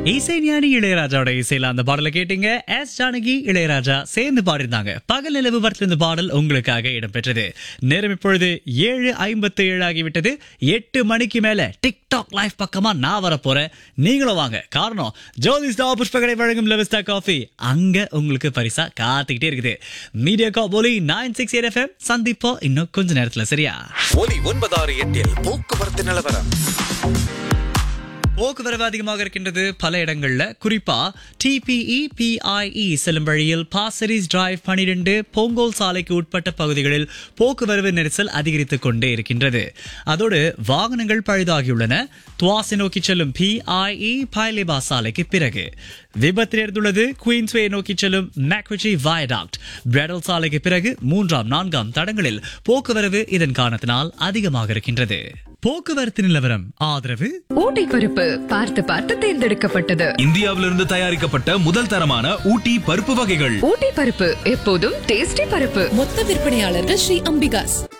இசைஞானி இளையராஜாவோட இசையில அந்த பாடலை கேட்டீங்க எஸ் ஜானகி இளையராஜா சேர்ந்து பாடிருந்தாங்க பகல் நிலவு வரத்திலிருந்து பாடல் உங்களுக்காக இடம்பெற்றது நேரம் இப்பொழுது ஏழு ஐம்பத்து ஏழு ஆகிவிட்டது எட்டு மணிக்கு மேல டிக்டாக் லைவ் பக்கமா நான் வர போறேன் நீங்களும் வாங்க காரணம் ஜோதி ஸ்டா புஷ்பகடை வழங்கும் லெவஸ்டா காஃபி அங்க உங்களுக்கு பரிசா காத்துக்கிட்டே இருக்குது மீடியா கா போலி நைன் சிக்ஸ் எயிட் எஃப்எம் சந்திப்போம் இன்னும் கொஞ்ச நேரத்துல சரியா ஒலி ஒன்பதாறு எட்டில் போக்குவரத்து நிலவரம் போக்குவரவு அதிகமாக இருக்கின்றது பல இடங்கள்ல குறிப்பா டிபிஇ பிஐஇ செல்லும் வழியில் பாசரிஸ் டிரைவ் பனிரெண்டு பொங்கோல் சாலைக்கு உட்பட்ட பகுதிகளில் போக்குவரவு நெரிசல் அதிகரித்துக் கொண்டே இருக்கின்றது அதோடு வாகனங்கள் பழுதாகியுள்ளன துவாசி நோக்கி செல்லும் பிஐஇ பைலேபா சாலைக்கு பிறகு விபத்து நேர்ந்துள்ளது குயின்ஸ்வே நோக்கி செல்லும் மேக்விச்சி வயடாக்ட் பிரெடல் சாலைக்கு பிறகு மூன்றாம் நான்காம் தடங்களில் போக்குவரவு இதன் காரணத்தினால் அதிகமாக இருக்கின்றது போக்குவரத்து நிலவரம் ஆதரவு ஊட்டி பருப்பு பார்த்து பார்த்து தேர்ந்தெடுக்கப்பட்டது இந்தியாவிலிருந்து தயாரிக்கப்பட்ட முதல் தரமான ஊட்டி பருப்பு வகைகள் ஊட்டி பருப்பு எப்போதும் டேஸ்டி பருப்பு மொத்த விற்பனையாளர்கள் ஸ்ரீ அம்பிகாஸ்